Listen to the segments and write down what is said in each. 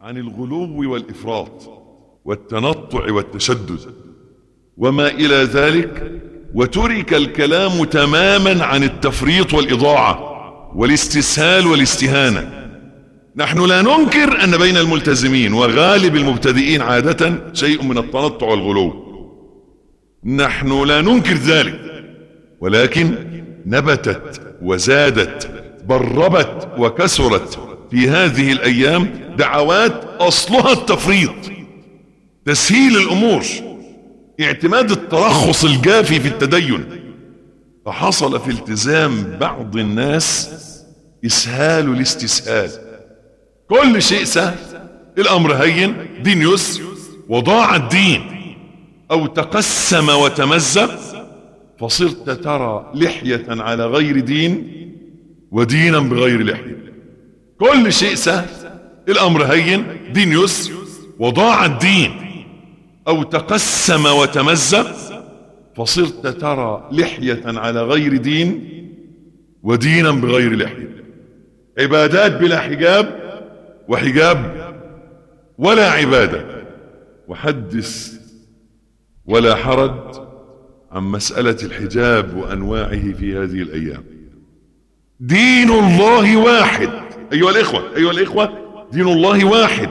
عن الغلو والإفراط والتنطع والتشدد وما إلى ذلك وترك الكلام تماما عن التفريط والإضاعة والاستسهال والاستهانة نحن لا ننكر أن بين الملتزمين وغالب المبتدئين عادة شيء من التنطع والغلو نحن لا ننكر ذلك ولكن نبتت وزادت بربت وكسرت في هذه الأيام دعوات أصلها التفريط تسهيل الأمور اعتماد الترخص الجافي في التدين فحصل في التزام بعض الناس إسهال الاستسهال كل شيء سهل الأمر هين دين يسر وضاع الدين أو تقسم وتمزق فصرت ترى لحية على غير دين ودينا بغير لحية كل شيء سهل الأمر هين دين يسر وضاع الدين أو تقسم وتمزق فصرت ترى لحية على غير دين ودينا بغير لحية عبادات بلا حجاب وحجاب ولا عبادة وحدث ولا حرج عن مسألة الحجاب وأنواعه في هذه الأيام دين الله واحد أيها الإخوة أيها الإخوة دين الله واحد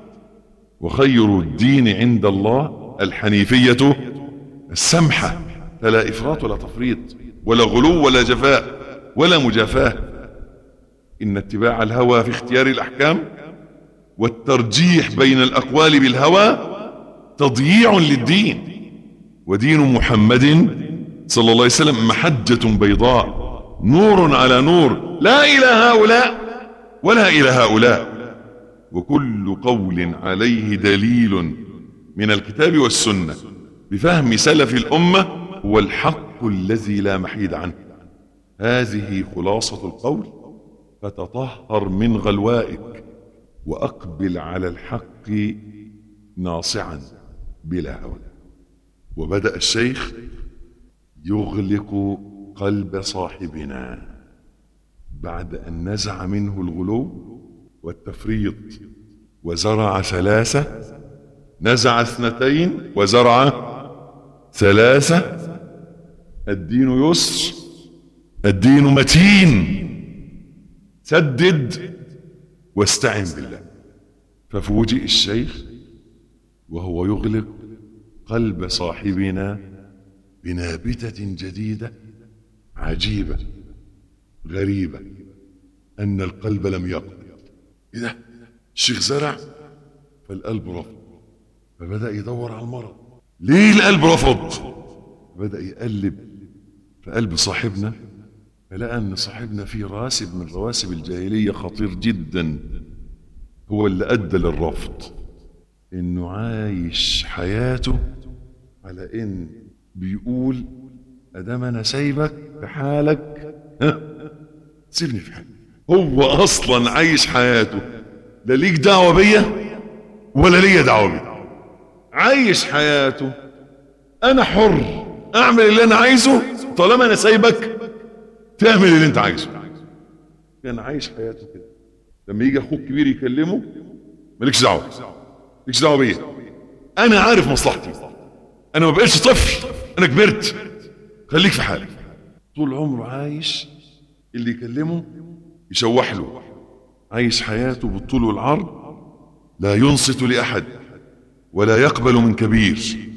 وخير الدين عند الله الحنيفية السمحة فلا إفراط ولا تفريط ولا غلو ولا جفاء ولا مجافاة إن اتباع الهوى في اختيار الأحكام والترجيح بين الأقوال بالهوى تضييع للدين ودين محمد صلى الله عليه وسلم محجة بيضاء نور على نور لا إلى هؤلاء ولا إلى هؤلاء وكل قول عليه دليل من الكتاب والسنة بفهم سلف الأمة هو الحق الذي لا محيد عنه هذه خلاصة القول فتطهر من غلوائك وأقبل على الحق ناصعا بلا هوى وبدأ الشيخ يغلق قلب صاحبنا بعد أن نزع منه الغلو والتفريط وزرع ثلاثة نزع اثنتين وزرع ثلاثة الدين يسر الدين متين سدد واستعن بالله ففوجئ الشيخ وهو يغلق قلب صاحبنا بنابتة جديدة عجيبة غريبة أن القلب لم يقبل إذا الشيخ زرع فالقلب رفض فبدأ يدور على المرض ليه القلب رفض بدأ يقلب في قلب صاحبنا فلقى أن صاحبنا فيه راسب من رواسب الجاهلية خطير جدا هو اللي أدى للرفض إنه عايش حياته على إن بيقول أدام أنا سايبك في حالك ها سيبني في حالي هو أصلا عايش حياته لا ليك دعوة بيا ولا ليا دعوة بيا عايش حياته أنا حر أعمل اللي أنا عايزه طالما أنا سايبك تعمل اللي أنت عايزه كان عايش حياته كده لما يجي أخوك كبير يكلمه مالكش دعوة مالكش دعوة بيا أنا عارف مصلحتي أنا ما بقيتش طفل أنا كبرت خليك في حالك طول عمره عايش اللي يكلمه يشوح له عايش حياته بالطول والعرض لا ينصت لأحد ولا يقبل من كبير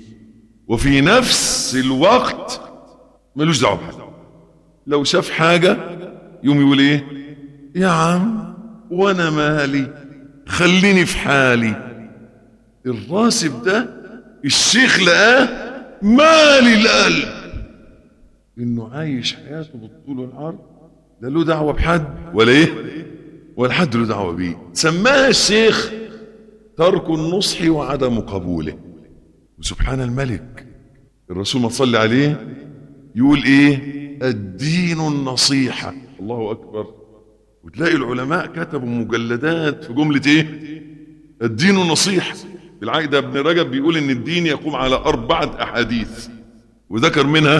وفي نفس الوقت ملوش دعوه بحد لو شاف حاجة يوم يقول ايه يا عم وانا مالي خليني في حالي الراسب ده الشيخ لقاه مالي القلب انه عايش حياته بالطول والعرض لا له دعوه بحد ولا ايه ولا حد له دعوه بيه سماها الشيخ ترك النصح وعدم قبوله وسبحان الملك الرسول ما تصلي عليه يقول ايه الدين النصيحة الله اكبر وتلاقي العلماء كتبوا مجلدات في جملة ايه الدين النصيحة العقد ابن رجب بيقول ان الدين يقوم على اربعة احاديث وذكر منها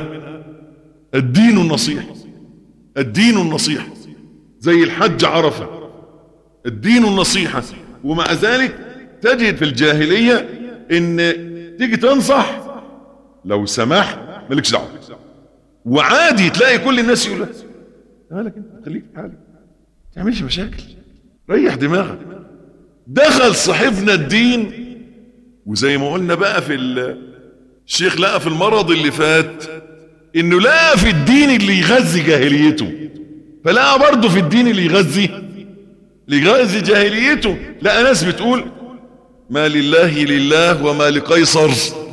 الدين النصيحة الدين النصيحة زي الحج عرفة الدين النصيحة ومع ذلك تجد في الجاهلية ان تيجي تنصح لو سمحت مالكش دعوه وعادي تلاقي كل الناس يقول لك مالك انت خليك في حالك ما تعملش مشاكل ريح دماغك دخل صاحبنا الدين وزي ما قلنا بقى في ال- الشيخ لقى في المرض اللي فات انه لقى في الدين اللي يغذي جاهليته فلقى برضه في الدين اللي يغذي اللي يغذي جاهليته لقى ناس بتقول ما لله لله وما لقيصر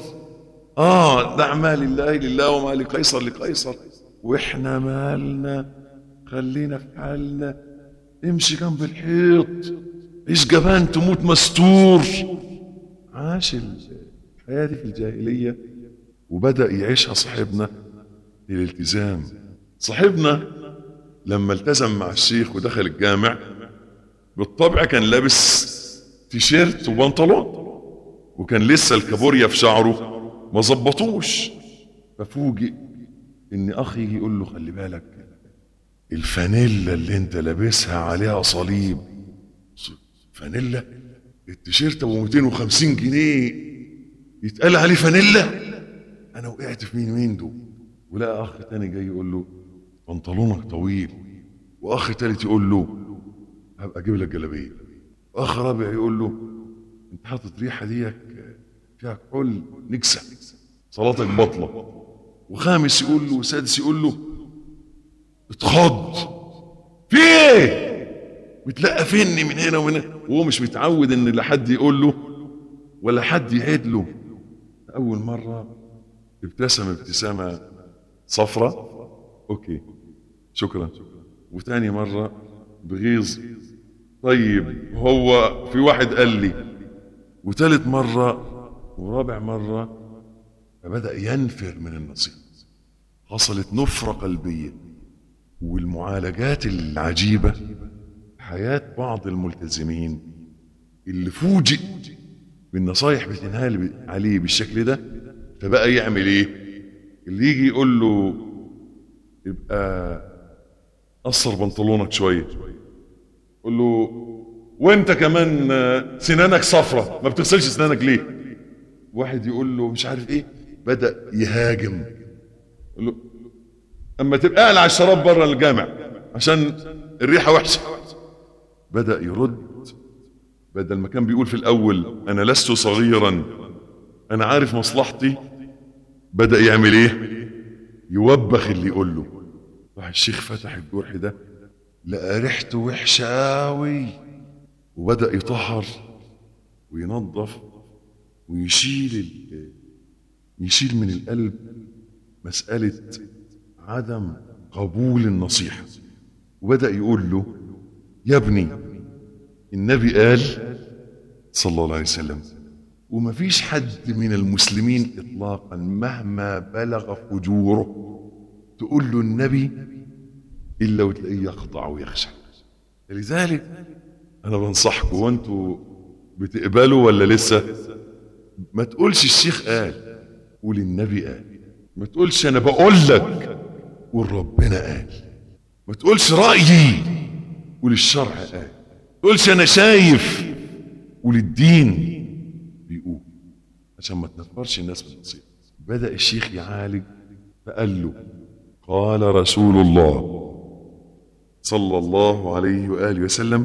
اه دع ما لله لله وما لقيصر لقيصر واحنا مالنا خلينا في حالنا امشي جنب الحيط عيش جبان تموت مستور عاش الحياة دي في الجاهلية وبدأ يعيشها صاحبنا للالتزام صاحبنا لما التزم مع الشيخ ودخل الجامع بالطبع كان لابس تيشيرت وبنطلون وكان لسه الكابوريا في شعره ما ظبطوش ففوجئ ان اخي يجي يقول له خلي بالك الفانيلا اللي انت لابسها عليها صليب فانيلا التيشيرت ابو 250 جنيه يتقال عليه فانيلا انا وقعت في مين مين دول ولقى اخ تاني جاي يقول له بنطلونك طويل واخ تالت يقول له هبقى اجيب لك جلابيه اخ رابع يقول له انت حاطط ريحه ديك فيها كحول نكسه صلاتك بطله وخامس يقول له وسادس يقول له اتخض في ايه بتلقى فني من هنا ومن هنا وهو مش متعود ان لا حد يقول له ولا حد يعيد له اول مره ابتسم ابتسامه صفرة اوكي شكرا وتاني مره بغيظ طيب هو في واحد قال لي وتالت مره ورابع مره فبدا ينفر من النصيحه حصلت نفره قلبيه والمعالجات العجيبه حياه بعض الملتزمين اللي فوجئ بالنصايح بتنهال عليه بالشكل ده فبقى يعمل ايه اللي يجي يقول له يبقى قصر بنطلونك شويه قول له وانت كمان آه، سنانك صفرة ما بتغسلش سنانك ليه واحد يقول له مش عارف ايه بدأ يهاجم يقول له اما تبقى قاعد على الشراب بره الجامع عشان الريحة وحشة بدأ يرد بدل ما كان بيقول في الاول انا لست صغيرا انا عارف مصلحتي بدأ يعمل ايه يوبخ اللي يقول له راح الشيخ فتح الجرح ده لقى ريحته وحشة قوي وبدأ يطهر وينظف ويشيل ال- يشيل من القلب مسألة عدم قبول النصيحة وبدأ يقول له يا ابني النبي قال صلى الله عليه وسلم وما فيش حد من المسلمين إطلاقا مهما بلغ فجوره تقول له النبي إلا وتلاقيه يخضع ويخشع لذلك أنا بنصحكم وأنتوا بتقبلوا ولا لسه ما تقولش الشيخ قال قول النبي قال ما تقولش أنا بقول لك قول ربنا قال ما تقولش رأيي قول الشرع قال ما تقولش أنا شايف قول الدين بيقول عشان ما تنفرش الناس بالنصيحة بدأ الشيخ يعالج فقال له قال رسول الله صلى الله عليه وآله وسلم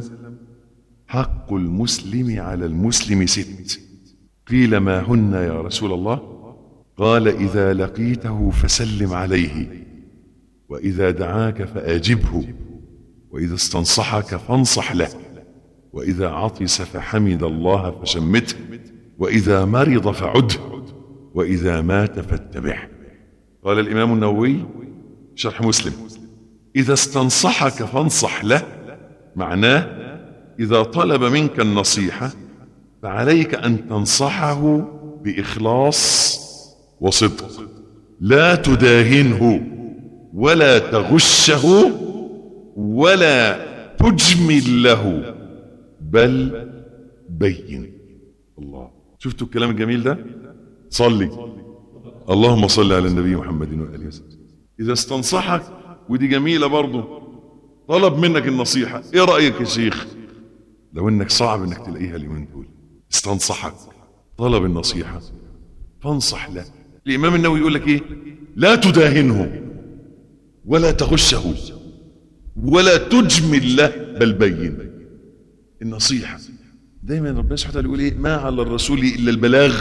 حق المسلم على المسلم ست قيل ما هن يا رسول الله قال إذا لقيته فسلم عليه وإذا دعاك فأجبه وإذا استنصحك فانصح له وإذا عطس فحمد الله فشمته وإذا مرض فعده وإذا مات فاتبعه قال الإمام النووي شرح مسلم إذا استنصحك فانصح له معناه إذا طلب منك النصيحة فعليك أن تنصحه بإخلاص وصدق لا تداهنه ولا تغشه ولا تجمل له بل بين الله شفتوا الكلام الجميل ده صلي اللهم صل على النبي محمد وآله وسلم إذا استنصحك ودي جميلة برضه طلب منك النصيحة إيه رأيك يا شيخ لو انك صعب انك تلاقيها اليومين دول استنصحك طلب النصيحة فانصح له الإمام النووي يقول لك إيه لا تداهنه ولا تغشه ولا تجمل له بل بين النصيحة دايما ربنا سبحانه وتعالى يقول إيه ما على الرسول إلا البلاغ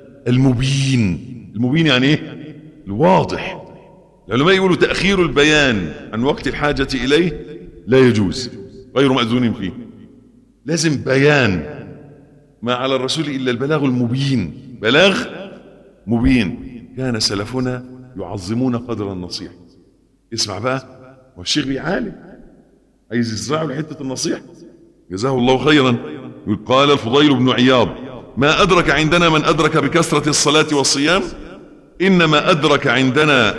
المبين المبين يعني إيه الواضح العلماء يقولوا تأخير البيان عن وقت الحاجة إليه لا يجوز غير مأذون فيه لازم بيان ما على الرسول إلا البلاغ المبين بلاغ مبين كان سلفنا يعظمون قدر النصيحة اسمع بقى والشيخ بيعالج عايز يزرعه لحتة النصيحة جزاه الله خيرا يقول قال الفضيل بن عياض ما أدرك عندنا من أدرك بكثرة الصلاة والصيام إنما أدرك عندنا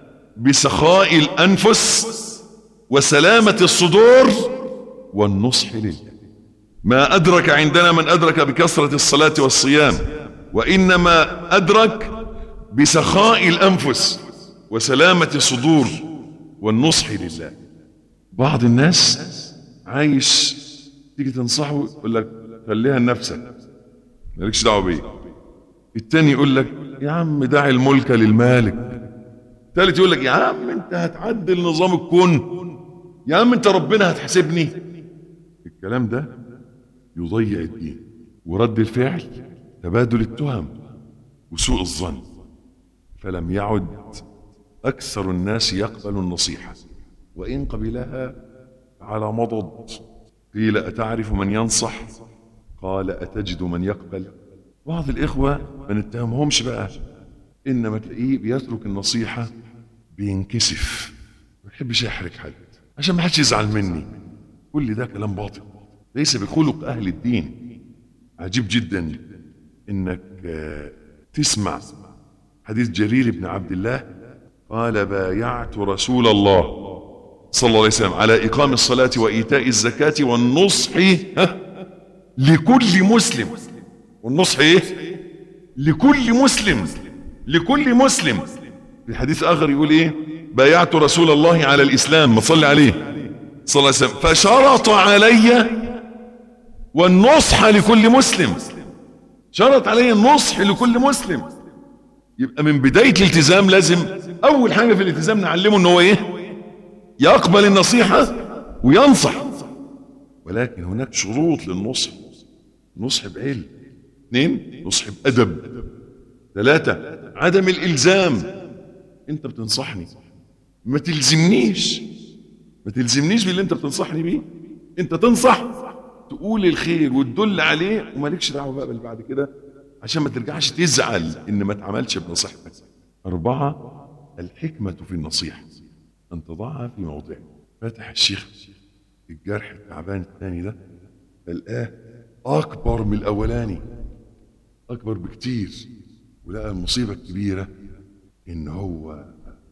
بسخاء الأنفس وسلامة الصدور والنصح لله ما أدرك عندنا من أدرك بكثرة الصلاة والصيام وإنما أدرك بسخاء الأنفس وسلامة الصدور والنصح لله بعض الناس عايش تيجي تنصحه يقول لك خليها لنفسك مالكش دعوه بيه التاني يقول لك يا عم دع الملك للمالك التالت يقول لك يا عم انت هتعدل نظام الكون يا عم انت ربنا هتحاسبني الكلام ده يضيع الدين ورد الفعل تبادل التهم وسوء الظن فلم يعد أكثر الناس يقبل النصيحة وإن قبلها على مضض قيل أتعرف من ينصح قال أتجد من يقبل بعض الإخوة ما نتهمهمش بقى إنما تلاقيه بيترك النصيحة بينكسف ما يحبش يحرج حد عشان ما حدش يزعل مني كل ده كلام باطل ليس بخلق أهل الدين عجيب جدا إنك تسمع حديث جرير بن عبد الله قال بايعت رسول الله صلى الله عليه وسلم على إقام الصلاة وإيتاء الزكاة والنصح ها لكل مسلم والنصح إيه لكل مسلم لكل مسلم في حديث آخر يقول إيه بايعت رسول الله على الإسلام ما صلي عليه صلى الله عليه وسلم فشرط علي والنصح لكل مسلم شرط علي النصح لكل مسلم يبقى من بداية الالتزام لازم أول حاجة في الالتزام نعلمه إن هو إيه يقبل النصيحة وينصح ولكن هناك شروط للنصح نصح بعلم اثنين نصح بأدب ثلاثة عدم الإلزام أنت بتنصحني ما تلزمنيش ما تلزمنيش باللي أنت بتنصحني بيه أنت تنصح تقول الخير وتدل عليه ومالكش دعوة بقى باللي بعد كده عشان ما ترجعش تزعل ان ما اتعملش بنصيحتك أربعة الحكمة في النصيحة أن تضعها في موضعها فتح الشيخ الجرح التعبان الثاني ده لقاه أكبر من الأولاني أكبر بكتير ولقى المصيبة الكبيرة إن هو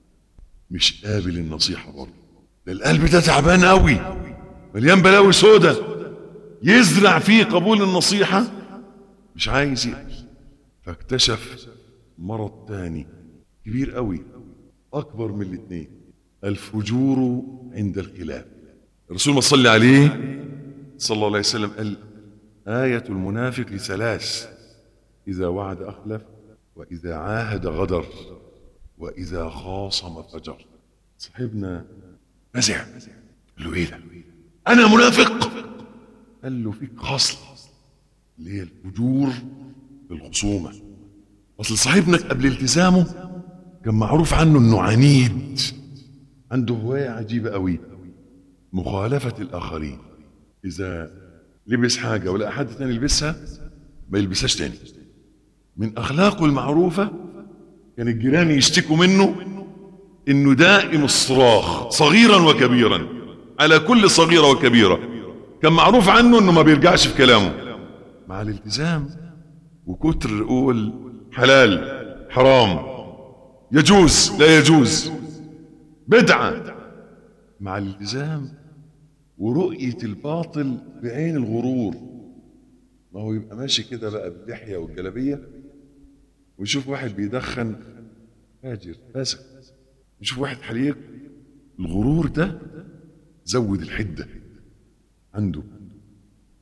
مش قابل النصيحة برضه ده القلب ده تعبان قوي مليان بلاوي سودة يزرع فيه قبول النصيحة مش عايز يقبل فاكتشف مرض تاني كبير قوي أكبر من الاثنين الفجور عند الخلاف الرسول ما صلى عليه صلى الله عليه وسلم قال آية المنافق ثلاث إذا وعد أخلف وإذا عاهد غدر وإذا خاصم فجر صاحبنا فزع قال له إيه ده أنا منافق قال له فيك خصل اللي هي الفجور بالخصومة أصل صاحبنا قبل التزامه كان معروف عنه إنه عنيد عنده هواية عجيبة قوي مخالفة الآخرين إذا لبس حاجة ولا أحد تاني يلبسها ما يلبسهاش تاني من أخلاقه المعروفة كان الجيران يشتكوا منه إنه دائم الصراخ صغيرا وكبيرا على كل صغيرة وكبيرة كان معروف عنه إنه ما بيرجعش في كلامه مع الالتزام وكتر قول حلال حرام يجوز لا يجوز بدعة مع الالتزام ورؤية الباطل بعين الغرور ما هو يبقى ماشي كده بقى باللحية والجلابية ويشوف واحد بيدخن فاجر فاسق يشوف واحد حليق الغرور ده زود الحدة عنده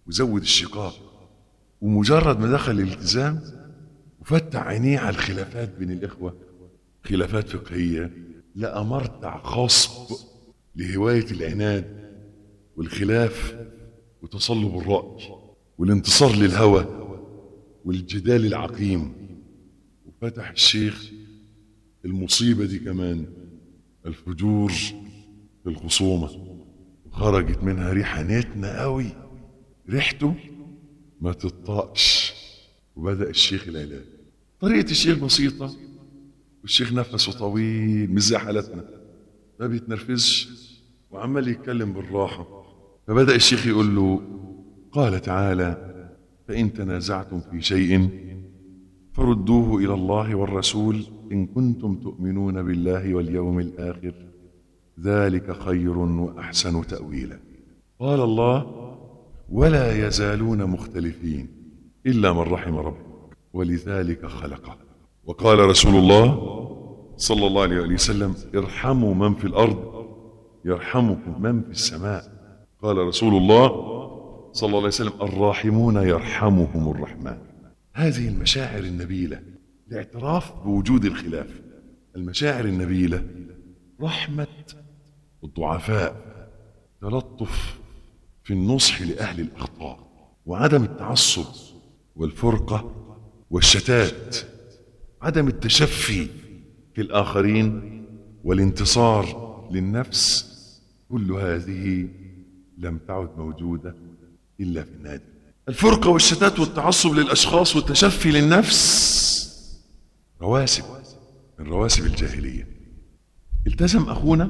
وزود الشقاق ومجرد ما دخل الالتزام وفتح عينيه على الخلافات بين الإخوة خلافات فقهية لقى مرتع خصب لهواية العناد والخلاف وتصلب الرأي والانتصار للهوى والجدال العقيم وفتح الشيخ المصيبة دي كمان الفجور في الخصومة وخرجت منها ريحة نتنة قوي ريحته ما تطاقش وبدأ الشيخ العلاج طريقة الشيخ بسيطة والشيخ نفسه طويل مش زي حالتنا ما بيتنرفزش وعمال يتكلم بالراحة فبدأ الشيخ يقول له قال تعالى فإن تنازعتم في شيء فردوه إلى الله والرسول إن كنتم تؤمنون بالله واليوم الآخر ذلك خير وأحسن تأويلا قال الله ولا يزالون مختلفين إلا من رحم ربك ولذلك خلقه وقال رسول الله صلى الله عليه وسلم ارحموا من في الأرض يرحمكم من في السماء قال رسول الله صلى الله عليه وسلم الراحمون يرحمهم الرحمن هذه المشاعر النبيلة الاعتراف بوجود الخلاف المشاعر النبيلة رحمة الضعفاء تلطف في النصح لأهل الأخطاء وعدم التعصب والفرقة والشتات عدم التشفي في الآخرين والانتصار للنفس كل هذه لم تعد موجودة إلا في النادي الفرقة والشتات والتعصب للأشخاص والتشفي للنفس رواسب من رواسب الجاهلية التزم أخونا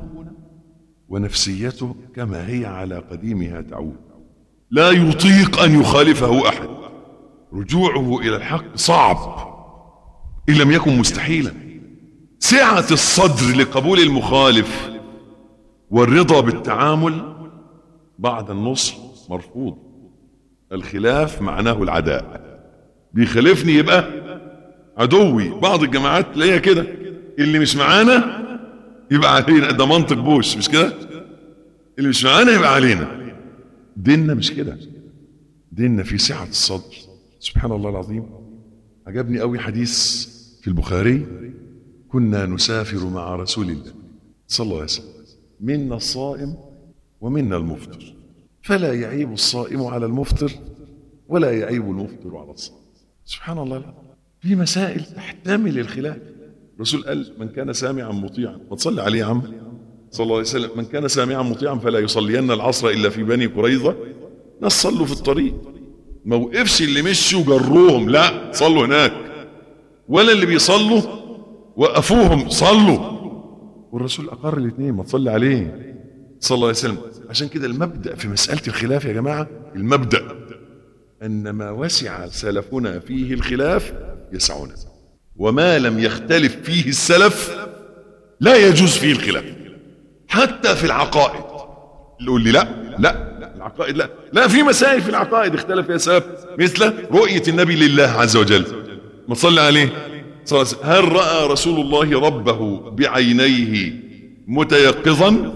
ونفسيته كما هي على قديمها تعود لا يطيق أن يخالفه أحد رجوعه إلى الحق صعب إن لم يكن مستحيلا سعة الصدر لقبول المخالف والرضا بالتعامل بعد النصر مرفوض الخلاف معناه العداء بيخالفني يبقى عدوي بعض الجماعات تلاقيها كده اللي مش معانا يبقى علينا ده منطق بوش مش كده اللي مش معانا يبقى علينا ديننا مش كده ديننا في سعة الصدر سبحان الله العظيم عجبني قوي حديث في البخاري كنا نسافر مع رسول الله صلى الله عليه وسلم منا الصائم ومنا المفطر فلا يعيب الصائم على المفطر ولا يعيب المفطر على الصائم سبحان الله لا. في مسائل تحتمل الخلاف الرسول قال من كان سامعا مطيعا ما تصلي عليه يا عم صلى الله عليه وسلم من كان سامعا مطيعا فلا يصلين العصر الا في بني قريظه ناس صلوا في الطريق ما وقفش اللي مشوا جروهم لا صلوا هناك ولا اللي بيصلوا وقفوهم صلوا والرسول اقر الاثنين ما تصلي عليه صلى الله عليه وسلم عشان كده المبدا في مساله الخلاف يا جماعه المبدا ان ما وسع سلفنا فيه الخلاف يسعنا وما لم يختلف فيه السلف لا يجوز فيه الخلاف حتى في العقائد يقول لي لا لا العقائد لا لا في مسائل في العقائد اختلف فيها السلف مثل رؤية النبي لله عز وجل ما تصلي عليه صلى الله عليه وسلم هل رأى رسول الله ربه بعينيه متيقظا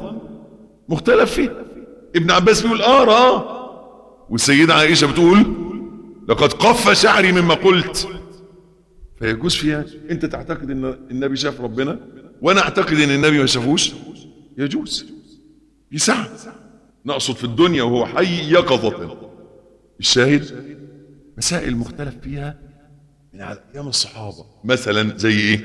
مختلف فيه ابن عباس بيقول اه راه والسيدة عائشة بتقول لقد قف شعري مما قلت فيجوز فيها انت تعتقد ان النبي شاف ربنا وانا اعتقد ان النبي ما شافوش يجوز يسعى نقصد في الدنيا وهو حي يقظة الشاهد مسائل مختلف فيها من على ايام الصحابة مثلا زي ايه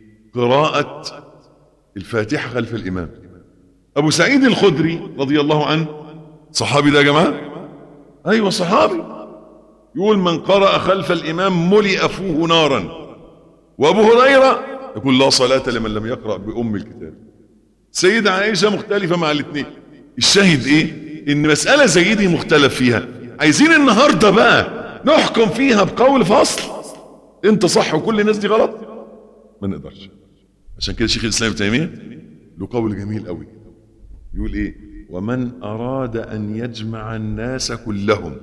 قراءة الفاتحة خلف الامام ابو سعيد الخدري رضي الله عنه صحابي ده يا جماعة ايوه صحابي يقول من قرأ خلف الامام ملئ فوه نارا وابو هريرة يقول لا صلاة لمن لم يقرأ بأم الكتاب سيدة عائشة مختلفة مع الاثنين الشاهد ايه ان مسألة زي دي مختلف فيها عايزين النهاردة بقى نحكم فيها بقول فصل انت صح وكل الناس دي غلط ما نقدرش عشان كده شيخ الاسلام ابن تيمية له قول جميل قوي يقول ايه ومن اراد ان يجمع الناس كلهم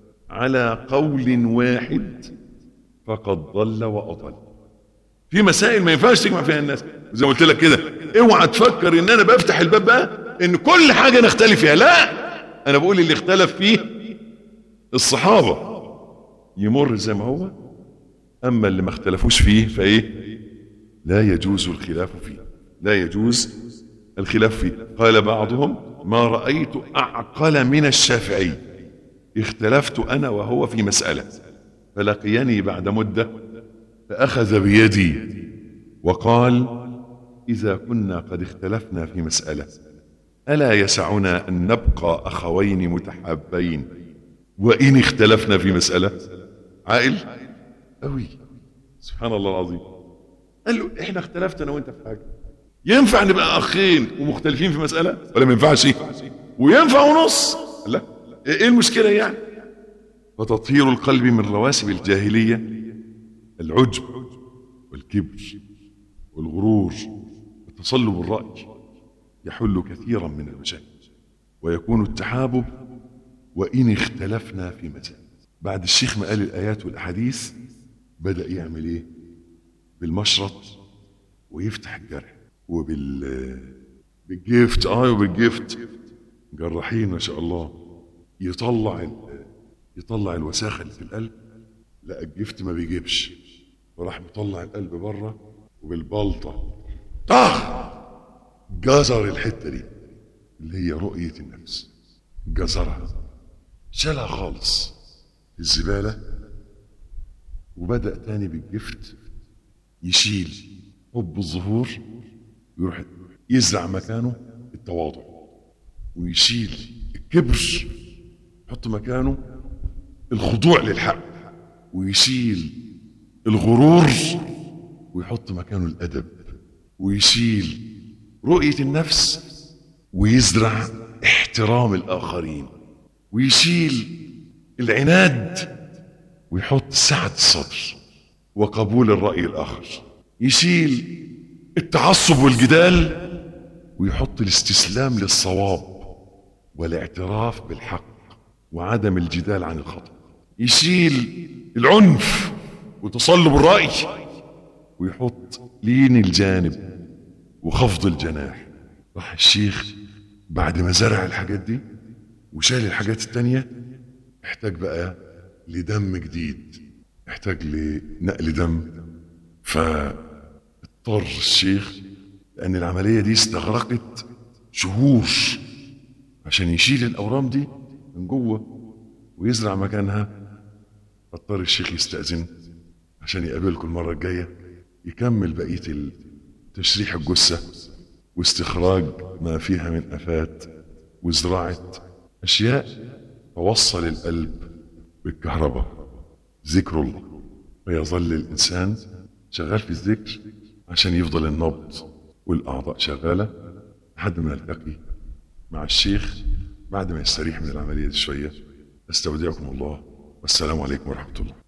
على قول واحد فقد ضل واضل في مسائل ما ينفعش تجمع فيها الناس زي ما قلت لك كده اوعى تفكر ان انا بفتح الباب بقى ان كل حاجه نختلف فيها لا انا بقول اللي اختلف فيه الصحابة يمر زي ما هو أما اللي ما اختلفوش فيه فإيه لا يجوز الخلاف فيه لا يجوز الخلاف فيه قال بعضهم ما رأيت أعقل من الشافعي اختلفت أنا وهو في مسألة فلقيني بعد مدة فأخذ بيدي وقال إذا كنا قد اختلفنا في مسألة ألا يسعنا أن نبقى أخوين متحابين وإن اختلفنا في مسألة عائل أوي سبحان الله العظيم قال له إحنا اختلفت أنا وأنت في حاجة ينفع نبقى أخين ومختلفين في مسألة ولا ما ينفعش وينفع ونص لا إيه المشكلة يعني فتطهير القلب من رواسب الجاهلية العجب والكبر والغرور وتصلب الرأي يحل كثيرا من المشاكل ويكون التحابب وإن اختلفنا في مسائل بعد الشيخ ما قال الآيات والأحاديث بدأ يعمل إيه بالمشرط ويفتح الجرح وبال بالجيفت اه وبالجيفت جراحين ما شاء الله يطلع ال... يطلع الوساخه اللي في القلب لا الجيفت ما بيجيبش وراح مطلع القلب بره وبالبلطه طخ جزر الحته دي اللي هي رؤيه النفس جزرها شالها خالص في الزباله وبدا تاني بالجفت يشيل حب الظهور ويروح يزرع مكانه التواضع ويشيل الكبر يحط مكانه الخضوع للحق ويشيل الغرور ويحط مكانه الادب ويشيل رؤيه النفس ويزرع احترام الاخرين ويشيل العناد ويحط سعه الصدر وقبول الراي الاخر يشيل التعصب والجدال ويحط الاستسلام للصواب والاعتراف بالحق وعدم الجدال عن الخطأ يشيل العنف وتصلب الرأي ويحط لين الجانب وخفض الجناح راح الشيخ بعد ما زرع الحاجات دي وشال الحاجات التانية احتاج بقى لدم جديد احتاج لنقل دم فاضطر الشيخ لأن العملية دي استغرقت شهور عشان يشيل الأورام دي من جوه ويزرع مكانها اضطر الشيخ يستأذن عشان يقابلكم المرة الجاية يكمل بقية تشريح الجثة واستخراج ما فيها من آفات وزراعة أشياء توصل القلب بالكهرباء ذكر الله ويظل الإنسان شغال في الذكر عشان يفضل النبض والأعضاء شغالة لحد ما نلتقي مع الشيخ بعد ما يستريح من العملية دي شوية استودعكم الله والسلام عليكم ورحمة الله